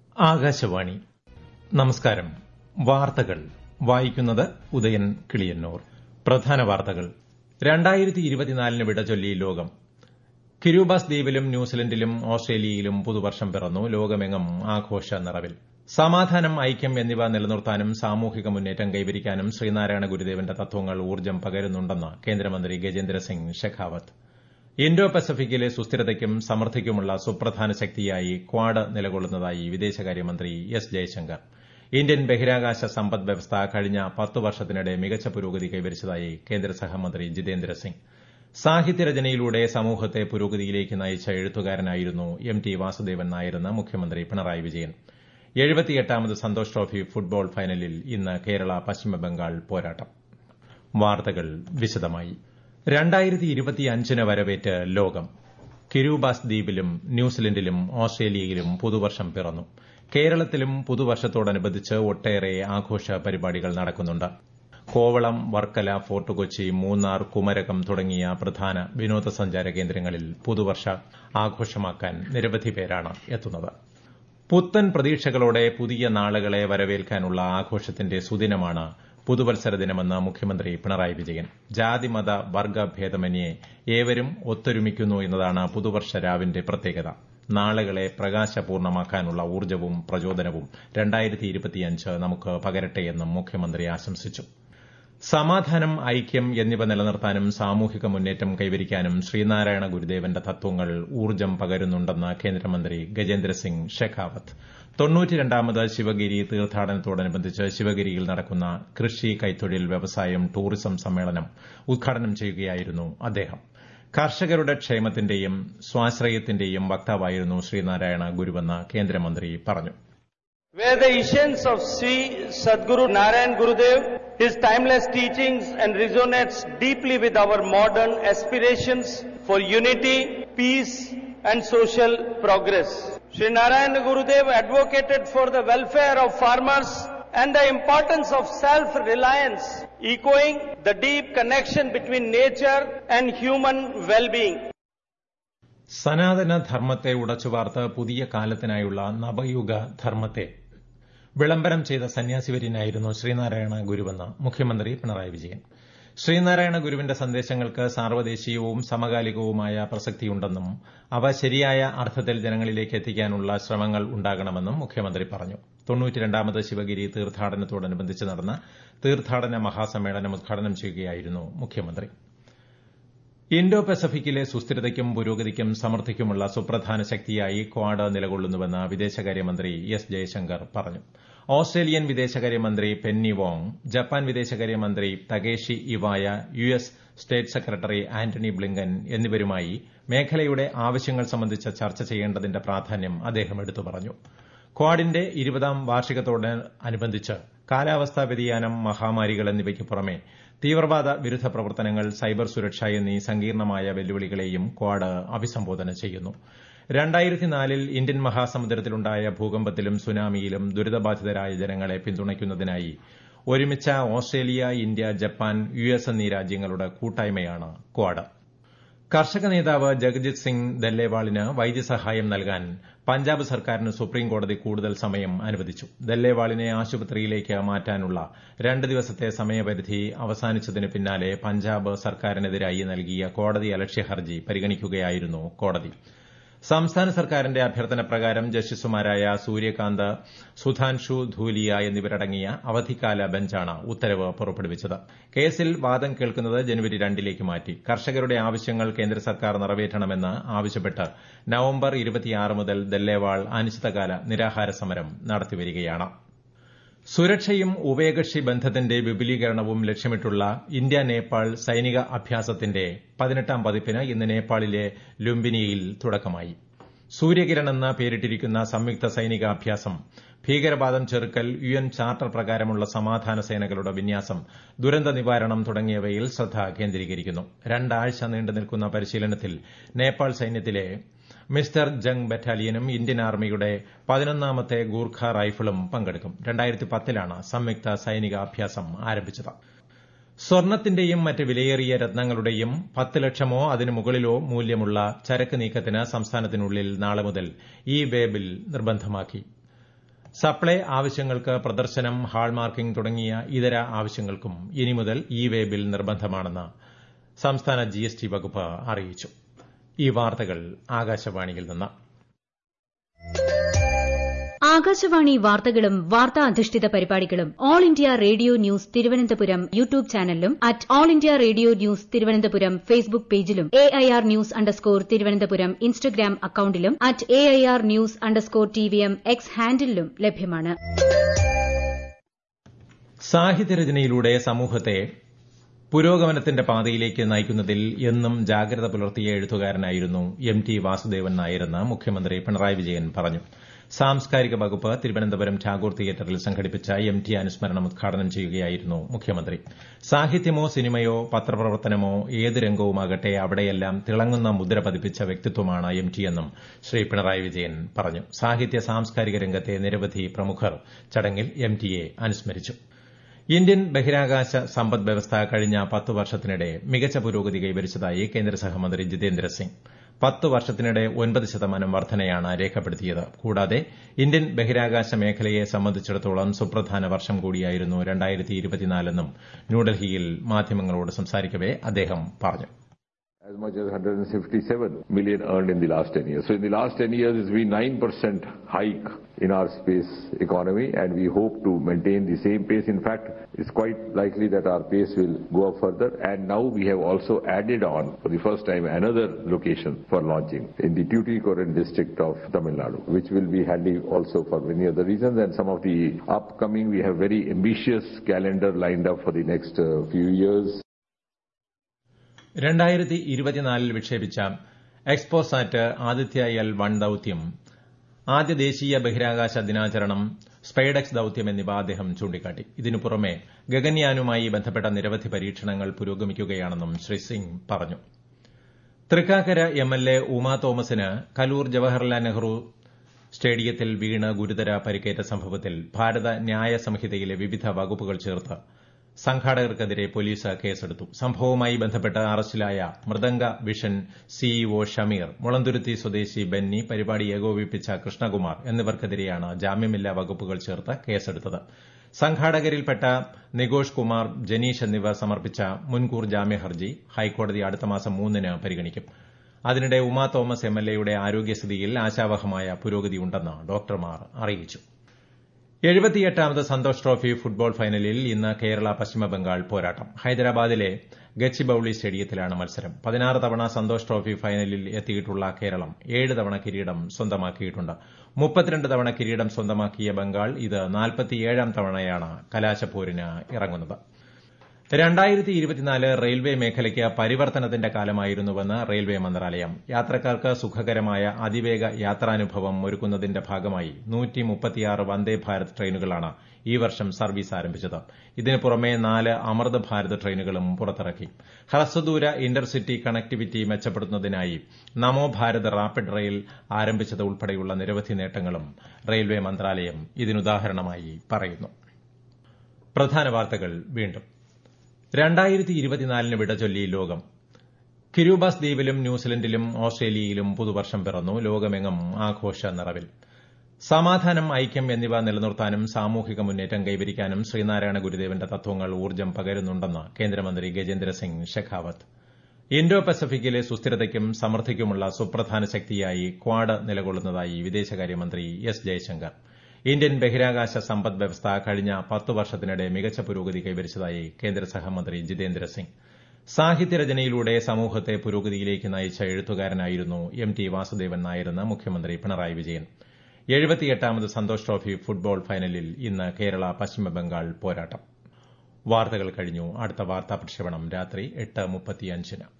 ആകാശവാണി നമസ്കാരം വാർത്തകൾ വായിക്കുന്നത് ഉദയൻ കിളിയന്നൂർ പ്രധാന വാർത്തകൾ രണ്ടായിരത്തി ഇരുപത്തിനാലിന് വിട ചൊല്ലി ലോകം കിരൂബാസ് ദ്വീപിലും ന്യൂസിലൻഡിലും ഓസ്ട്രേലിയയിലും പുതുവർഷം പിറന്നു ലോകമെങ്ങും ആഘോഷ നിറവിൽ സമാധാനം ഐക്യം എന്നിവ നിലനിർത്താനും സാമൂഹിക മുന്നേറ്റം കൈവരിക്കാനും ശ്രീനാരായണ ഗുരുദേവന്റെ തത്വങ്ങൾ ഊർജ്ജം പകരുന്നുണ്ടെന്ന് കേന്ദ്രമന്ത്രി ഗജേന്ദ്ര സിംഗ് ഷെഖാവത്ത് ഇൻഡോ പസഫിക്കിലെ സുസ്ഥിരതയ്ക്കും സമൃദ്ധിക്കുമുള്ള സുപ്രധാന ശക്തിയായി ക്വാഡ് നിലകൊള്ളുന്നതായി വിദേശകാര്യമന്ത്രി എസ് ജയശങ്കർ ഇന്ത്യൻ ബഹിരാകാശ സമ്പദ് വ്യവസ്ഥ കഴിഞ്ഞ പത്ത് വർഷത്തിനിടെ മികച്ച പുരോഗതി കൈവരിച്ചതായി കേന്ദ്ര സഹമന്ത്രി ജിതേന്ദ്ര സിംഗ് സാഹിത്യരചനയിലൂടെ സമൂഹത്തെ പുരോഗതിയിലേക്ക് നയിച്ച എഴുത്തുകാരനായിരുന്നു എം ടി വാസുദേവൻ നായരെന്ന് മുഖ്യമന്ത്രി പിണറായി വിജയൻ എഴുപത്തിയെട്ടാമത് സന്തോഷ് ട്രോഫി ഫുട്ബോൾ ഫൈനലിൽ ഇന്ന് കേരള പശ്ചിമബംഗാൾ പോരാട്ടം വാർത്തകൾ വിശദമായി രണ്ടായിരത്തി ഇരുപത്തിയഞ്ചിന് വരവേറ്റ് ലോകം കിരൂബാസ് ദ്വീപിലും ന്യൂസിലൻഡിലും ഓസ്ട്രേലിയയിലും പുതുവർഷം പിറന്നു കേരളത്തിലും പുതുവർഷത്തോടനുബന്ധിച്ച് ഒട്ടേറെ ആഘോഷ പരിപാടികൾ നടക്കുന്നുണ്ട് കോവളം വർക്കല ഫോർട്ട് കൊച്ചി മൂന്നാർ കുമരകം തുടങ്ങിയ പ്രധാന വിനോദസഞ്ചാര കേന്ദ്രങ്ങളിൽ പുതുവർഷ ആഘോഷമാക്കാൻ നിരവധി പേരാണ് എത്തുന്നത് പുത്തൻ പ്രതീക്ഷകളോടെ പുതിയ നാളുകളെ വരവേൽക്കാനുള്ള ആഘോഷത്തിന്റെ സുദിനമാണ് പുതുവത്സര ദിനമെന്ന് മുഖ്യമന്ത്രി പിണറായി വിജയൻ ജാതിമത വർഗ ഭേദമന്യേ ഏവരും ഒത്തൊരുമിക്കുന്നു എന്നതാണ് പുതുവർഷ രാവിന്റെ പ്രത്യേകത നാളുകളെ പ്രകാശപൂർണമാക്കാനുള്ള ഊർജ്ജവും പ്രചോദനവും നമുക്ക് പകരട്ടെയെന്നും മുഖ്യമന്ത്രി ആശംസിച്ചു സമാധാനം ഐക്യം എന്നിവ നിലനിർത്താനും സാമൂഹിക മുന്നേറ്റം കൈവരിക്കാനും ശ്രീനാരായണ ഗുരുദേവന്റെ തത്വങ്ങൾ ഊർജ്ജം പകരുന്നുണ്ടെന്ന് കേന്ദ്രമന്ത്രി ഗജേന്ദ്ര സിംഗ് ഷെഖാവത്ത് തൊണ്ണൂറ്റിരണ്ടാമത് ശിവഗിരി തീർത്ഥാടനത്തോടനുബന്ധിച്ച് ശിവഗിരിയിൽ നടക്കുന്ന കൃഷി കൈത്തൊഴിൽ വ്യവസായം ടൂറിസം സമ്മേളനം ഉദ്ഘാടനം ചെയ്യുകയായിരുന്നു അദ്ദേഹം കർഷകരുടെ ക്ഷേമത്തിന്റെയും സ്വാശ്രയത്തിന്റെയും വക്താവായിരുന്നു ശ്രീനാരായണ ഗുരുവെന്ന് കേന്ദ്രമന്ത്രി പറഞ്ഞു Where the essence of Sri Sadguru Narayan Gurudev, his timeless teachings and resonates deeply with our modern aspirations for unity, peace and social progress. Sri Narayan Gurudev advocated for the welfare of farmers and the importance of self-reliance, echoing the deep connection between nature and human well-being. സനാതന ധർമ്മത്തെ ഉടച്ചുവാർത്ത് പുതിയ കാലത്തിനായുള്ള നവയുഗ ധർമ്മത്തെ വിളംബരം ചെയ്ത സന്യാസിവര്യനായിരുന്നു ശ്രീനാരായണ ഗുരുവെന്ന് മുഖ്യമന്ത്രി പിണറായി വിജയൻ ശ്രീനാരായണ ഗുരുവിന്റെ സന്ദേശങ്ങൾക്ക് സാർവദേശീയവും സമകാലികവുമായ പ്രസക്തിയുണ്ടെന്നും അവ ശരിയായ അർത്ഥത്തിൽ ജനങ്ങളിലേക്ക് എത്തിക്കാനുള്ള ശ്രമങ്ങൾ ഉണ്ടാകണമെന്നും മുഖ്യമന്ത്രി പറഞ്ഞു തൊണ്ണൂറ്റിരണ്ടാമത് ശിവഗിരി തീർത്ഥാടനത്തോടനുബന്ധിച്ച് നടന്ന തീർത്ഥാടന മഹാസമ്മേളനം ഉദ്ഘാടനം ചെയ്യുകയായിരുന്നു മുഖ്യമന്ത്രി ഇൻഡോ പസഫിക്കിലെ സുസ്ഥിരതയ്ക്കും പുരോഗതിക്കും സമൃദ്ധിക്കുമുള്ള സുപ്രധാന ശക്തിയായി ക്വാഡ് നിലകൊള്ളുന്നുവെന്ന് വിദേശകാര്യമന്ത്രി എസ് ജയശങ്കർ പറഞ്ഞു ഓസ്ട്രേലിയൻ വിദേശകാര്യമന്ത്രി പെന്നി വോങ് ജപ്പാൻ വിദേശകാര്യമന്ത്രി Takeshi Iwaya U S state secretary Antony Blinken എന്നിവരുമായി മേഖലയുടെ ആവശ്യങ്ങൾ സംബന്ധിച്ച ചർച്ച ചെയ്യേണ്ടതിന്റെ പ്രാധാന്യം അദ്ദേഹം എടുത്തു പറഞ്ഞു ക്വാഡിന്റെ ഇരുപതാം വാർഷികത്തോടനുബന്ധിച്ച് കാലാവസ്ഥാ വ്യതിയാനം മഹാമാരികൾ എന്നിവയ്ക്ക് പുറമെ തീവ്രവാദ വിരുദ്ധ പ്രവർത്തനങ്ങൾ സൈബർ സുരക്ഷ എന്നീ സങ്കീർണമായ വെല്ലുവിളികളെയും ക്വാഡ് അഭിസംബോധന ചെയ്യുന്നു രണ്ടായിരത്തിനാലിൽ ഇന്ത്യൻ മഹാസമുദ്രത്തിലുണ്ടായ ഭൂകമ്പത്തിലും സുനാമിയിലും ദുരിതബാധിതരായ ജനങ്ങളെ പിന്തുണയ്ക്കുന്നതിനായി ഒരുമിച്ച Australia India Japan U S എന്നീ രാജ്യങ്ങളുടെ കൂട്ടായ്മയാണ് ക്വാഡ് കർഷക നേതാവ് ജഗജിത് സിംഗ് ദല്ലേവാളിന് വൈദ്യസഹായം നൽകാൻ പഞ്ചാബ് സർക്കാരിന് സുപ്രീംകോടതി കൂടുതൽ സമയം അനുവദിച്ചു ദല്ലേവാളിനെ ആശുപത്രിയിലേക്ക് മാറ്റാനുള്ള രണ്ട് ദിവസത്തെ സമയപരിധി അവസാനിച്ചതിന് പിന്നാലെ പഞ്ചാബ് സർക്കാരിനെതിരായി നൽകിയ കോടതി അലക്ഷ്യ ഹർജി പരിഗണിക്കുകയായിരുന്നു കോടതി സംസ്ഥാന സർക്കാരിന്റെ അഭ്യർത്ഥന പ്രകാരം ജസ്റ്റിസുമാരായ സൂര്യകാന്ത് സുധാൻഷു ധൂലിയ എന്നിവരടങ്ങിയ അവധിക്കാല ബെഞ്ചാണ് ഉത്തരവ് പുറപ്പെടുവിച്ചത് കേസിൽ വാദം കേൾക്കുന്നത് ജനുവരി രണ്ടിലേക്ക് മാറ്റി കർഷകരുടെ ആവശ്യങ്ങൾ കേന്ദ്ര സർക്കാർ നിറവേറ്റണമെന്ന് ആവശ്യപ്പെട്ട് നവംബർ ഇരുപത്തിയാറ് മുതൽ ദല്ലേവാൾ അനിശ്ചിതകാല നിരാഹാര സമരം നടത്തിവരികയാണ് സുരക്ഷയും ഉഭയകക്ഷി ബന്ധത്തിന്റെ വിപുലീകരണവും ലക്ഷ്യമിട്ടുള്ള ഇന്ത്യ നേപ്പാൾ സൈനിക അഭ്യാസത്തിന്റെ പതിനെട്ടാം പതിപ്പിന് ഇന്ന് നേപ്പാളിലെ ലുംബിനിയിൽ തുടക്കമായി സൂര്യകിരൺ എന്ന പേരിട്ടിരിക്കുന്ന സംയുക്ത സൈനിക അഭ്യാസം ഭീകരവാദം ചെറുക്കൽ യു എൻ ചാർട്ടർ പ്രകാരമുള്ള സമാധാന സേനകളുടെ വിന്യാസം ദുരന്ത നിവാരണം തുടങ്ങിയവയിൽ ശ്രദ്ധ കേന്ദ്രീകരിക്കുന്നു രണ്ടാഴ്ച നീണ്ടു നിൽക്കുന്ന പരിശീലനത്തിൽ നേപ്പാൾ സൈന്യത്തിലെ മിസ്റ്റർ ജംഗ് ബറ്റാലിയനും ഇന്ത്യൻ ആർമിയുടെ പതിനൊന്നാമത്തെ ഗൂർഖ റൈഫിളും പങ്കെടുക്കും രണ്ടായിരത്തി പത്തിലാണ് സംയുക്ത സൈനിക അഭ്യാസം ആരംഭിച്ചത് സ്വർണത്തിന്റെയും മറ്റ് വിലയേറിയ രത്നങ്ങളുടെയും പത്ത് ലക്ഷമോ അതിനു മുകളിലോ മൂല്യമുള്ള ചരക്ക് നീക്കത്തിന് സംസ്ഥാനത്തിനുള്ളിൽ നാളെ മുതൽ ഇ വേ ബിൽ നിർബന്ധമാക്കി സപ്ലൈ ആവശ്യങ്ങൾക്ക് പ്രദർശനം ഹാൾമാർക്കിംഗ് തുടങ്ങിയ ഇതര ആവശ്യങ്ങൾക്കും ഇനി മുതൽ ഇ വേ ബിൽ നിർബന്ധമാണെന്ന് സംസ്ഥാന ജിഎസ്ടി വകുപ്പ് അറിയിച്ചു ഈ വാർത്തകൾ ആകാശവാണിയിൽ നിന്ന് ആകാശവാണി വാർത്തകളും വാർത്താ അധിഷ്ഠിത പരിപാടികളും All India Radio news Thiruvananthapuram YouTube ചാനലിലും at All India Radio news Thiruvananthapuram Facebook പേജിലും A I R news underscore Thiruvananthapuram Instagram അക്കൌണ്ടിലും at A I R news underscore T V M X ഹാൻഡിലും ലഭ്യമാണ് സാഹിത്യരചനയിലൂടെ സമൂഹത്തെ പുരോഗമനത്തിന്റെ പാതയിലേക്ക് നയിക്കുന്നതിൽ എന്നും ജാഗ്രത പുലർത്തിയ എഴുത്തുകാരനായിരുന്നു എം ടി വാസുദേവൻ നായരെന്ന് മുഖ്യമന്ത്രി പിണറായി വിജയൻ പറഞ്ഞു സാംസ്കാരിക വകുപ്പ് തിരുവനന്തപുരം ടാഗോർ തിയേറ്ററിൽ സംഘടിപ്പിച്ച എം ടി അനുസ്മരണം ഉദ്ഘാടനം ചെയ്യുകയായിരുന്നു മുഖ്യമന്ത്രി സാഹിത്യമോ സിനിമയോ പത്രപ്രവർത്തനമോ ഏത് രംഗവുമാകട്ടെ അവിടെയെല്ലാം തിളങ്ങുന്ന മുദ്ര പതിപ്പിച്ച വ്യക്തിത്വമാണ് എം ടി എന്നും ശ്രീ പിണറായി വിജയൻ പറഞ്ഞു സാഹിത്യ സാംസ്കാരിക രംഗത്തെ നിരവധി പ്രമുഖർ ചടങ്ങിൽ എം ടിയെ അനുസ്മരിച്ചു ഇന്ത്യൻ ബഹിരാകാശ സമ്പദ് വ്യവസ്ഥ കഴിഞ്ഞ പത്ത് വർഷത്തിനിടെ മികച്ച പുരോഗതി കൈവരിച്ചതായി കേന്ദ്ര സഹമന്ത്രി ജിതേന്ദ്ര സിംഗ് പത്ത് വർഷത്തിനിടെ ഒൻപത് ശതമാനം വർധനയാണ് രേഖപ്പെടുത്തിയത് കൂടാതെ ഇന്ത്യൻ ബഹിരാകാശ മേഖലയെ സംബന്ധിച്ചിടത്തോളം സുപ്രധാന വർഷം കൂടിയായിരുന്നു രണ്ടായിരത്തി ഇരുപത്തിനാലെന്നും ന്യൂഡൽഹിയിൽ മാധ്യമങ്ങളോട് സംസാരിക്കവെ അദ്ദേഹം പറഞ്ഞു as much as 157 million earned in the last 10 years. So in the last 10 years, it's been 9% hike in our space economy and we hope to maintain the same pace. In fact, it's quite likely that our pace will go up further and now we have also added on for the first time another location for launching in the Tuticorin district of Tamil Nadu, which will be handy also for many other reasons and some of the upcoming, we have very ambitious calendar lined up for the next uh, few years. രണ്ടായിരത്തി ഇരുപത്തിനാലിൽ വിക്ഷേപിച്ച XPoSat Aditya L one ദൌത്യം ആദ്യ ദേശീയ ബഹിരാകാശ ദിനാചരണം സ്പൈഡെക്സ് ദൌത്യം എന്നിവ അദ്ദേഹം ചൂണ്ടിക്കാട്ടി ഇതിനു പുറമെ ഗഗൻയാനുമായി ബന്ധപ്പെട്ട നിരവധി പരീക്ഷണങ്ങൾ പുരോഗമിക്കുകയാണെന്നും ശ്രീ സിംഗ് പറഞ്ഞു തൃക്കാക്കര എംഎൽഎ ഉമാ തോമസിന് കലൂർ ജവഹർലാൽ നെഹ്റു സ്റ്റേഡിയത്തിൽ വീണ് ഗുരുതര പരിക്കേറ്റ സംഭവത്തിൽ ഭാരത ന്യായ സംഹിതയിലെ വിവിധ വകുപ്പുകൾ ചേർത്ത് സംഘാടകർക്കെതിരെ പോലീസ് കേസെടുത്തു സംഭവവുമായി ബന്ധപ്പെട്ട് അറസ്റ്റിലായ മൃദംഗ വിഷൻ സിഇഒ ഷമീർ മുളന്തുരുത്തി സ്വദേശി ബെന്നി പരിപാടി ഏകോപിപ്പിച്ച കൃഷ്ണകുമാർ എന്നിവർക്കെതിരെയാണ് ജാമ്യമില്ലാ വകുപ്പുകൾ ചേർത്ത് കേസെടുത്തത് സംഘാടകരിൽപ്പെട്ട നികോഷ് കുമാർ ജനീഷ് എന്നിവർ സമർപ്പിച്ച മുൻകൂർ ജാമ്യ ഹർജി ഹൈക്കോടതി അടുത്ത മാസം മൂന്നിന് പരിഗണിക്കും അതിനിടെ ഉമാ തോമസ് എംഎൽഎയുടെ ആരോഗ്യസ്ഥിതിയിൽ ആശാവഹമായ പുരോഗതിയുണ്ടെന്ന് ഡോക്ടർമാർ അറിയിച്ചു എഴുപത്തിയെട്ടാമത് സന്തോഷ് ട്രോഫി ഫുട്ബോൾ ഫൈനലിൽ ഇന്ന് കേരള പശ്ചിമബംഗാൾ പോരാട്ടം ഹൈദരാബാദിലെ ഗച്ചിബൌളി സ്റ്റേഡിയത്തിലാണ് മത്സരം പതിനാറ് തവണ സന്തോഷ് ട്രോഫി ഫൈനലിൽ എത്തിയിട്ടുള്ള കേരളം ഏഴ് തവണ കിരീടം സ്വന്തമാക്കിയിട്ടുണ്ട് മുപ്പത്തിരണ്ട് തവണ കിരീടം സ്വന്തമാക്കിയ ബംഗാൾ ഇത് നാൽപ്പത്തിയേഴാം തവണയാണ് കലാശപ്പോരിന് ഇറങ്ങുന്നത് രണ്ടായിരത്തി ഇരുപത്തിനാല് റെയിൽവേ മേഖലയ്ക്ക് പരിവർത്തനത്തിന്റെ കാലമായിരുന്നുവെന്ന് റെയിൽവേ മന്ത്രാലയം യാത്രക്കാർക്ക് സുഖകരമായ അതിവേഗ യാത്രാനുഭവം ഒരുക്കുന്നതിന്റെ ഭാഗമായി നൂറ്റി മുപ്പത്തിയാറ് വന്ദേ ഭാരത് ട്രെയിനുകളാണ് ഈ വർഷം സർവീസ് ആരംഭിച്ചത് ഇതിനു പുറമെ നാല് അമൃത് ഭാരത് ട്രെയിനുകളും പുറത്തിറക്കി ഹ്രസ്വദൂര ഇന്റർസിറ്റി കണക്ടിവിറ്റി മെച്ചപ്പെടുത്തുന്നതിനായി നമോ ഭാരത് റാപ്പിഡ് റെയിൽ ആരംഭിച്ചത് ഉൾപ്പെടെയുള്ള നിരവധി നേട്ടങ്ങളും റെയിൽവേ മന്ത്രാലയം ഇതിനുദാഹരണമായി പറയുന്നു പ്രധാന വാർത്തകൾ വീണ്ടും രണ്ടായിരത്തി ഇരുപത്തിനാലിന് വിടചൊല്ലി ലോകം കിരൂബാസ് ദ്വീപിലും ന്യൂസിലൻഡിലും ഓസ്ട്രേലിയയിലും പുതുവർഷം പിറന്നു ലോകമെങ്ങും ആഘോഷ നിറവിൽ സമാധാനം ഐക്യം എന്നിവ നിലനിർത്താനും സാമൂഹിക മുന്നേറ്റം കൈവരിക്കാനും ശ്രീനാരായണ ഗുരുദേവന്റെ തത്വങ്ങൾ ഊർജ്ജം പകരുന്നുണ്ടെന്ന് കേന്ദ്രമന്ത്രി ഗജേന്ദ്ര സിംഗ് ഷെഖാവത്ത് ഇൻഡോ പസഫിക്കിലെ സുസ്ഥിരതയ്ക്കും സമൃദ്ധിക്കുമുള്ള സുപ്രധാന ശക്തിയായി ക്വാഡ് നിലകൊള്ളുന്നതായി വിദേശകാര്യമന്ത്രി എസ് ജയശങ്കർ ഇന്ത്യൻ ബഹിരാകാശ സമ്പദ് വ്യവസ്ഥ കഴിഞ്ഞ പത്ത് വർഷത്തിനിടെ മികച്ച പുരോഗതി കൈവരിച്ചതായി കേന്ദ്ര സഹമന്ത്രി ജിതേന്ദ്ര സിംഗ് സാഹിത്യരചനയിലൂടെ സമൂഹത്തെ പുരോഗതിയിലേക്ക് നയിച്ച എഴുത്തുകാരനായിരുന്നു എം ടി വാസുദേവൻ നായരെന്ന് മുഖ്യമന്ത്രി പിണറായി വിജയൻ എഴുപത്തിയെട്ടാമത് സന്തോഷ് ട്രോഫി ഫുട്ബോൾ ഫൈനലിൽ ഇന്ന് കേരള പശ്ചിമബംഗാൾ പോരാട്ടം വാർത്തകൾ കഴിഞ്ഞു അടുത്ത വാർത്താ പ്രക്ഷേപണം രാത്രി എട്ട് മുപ്പത്തിയഞ്ചിന്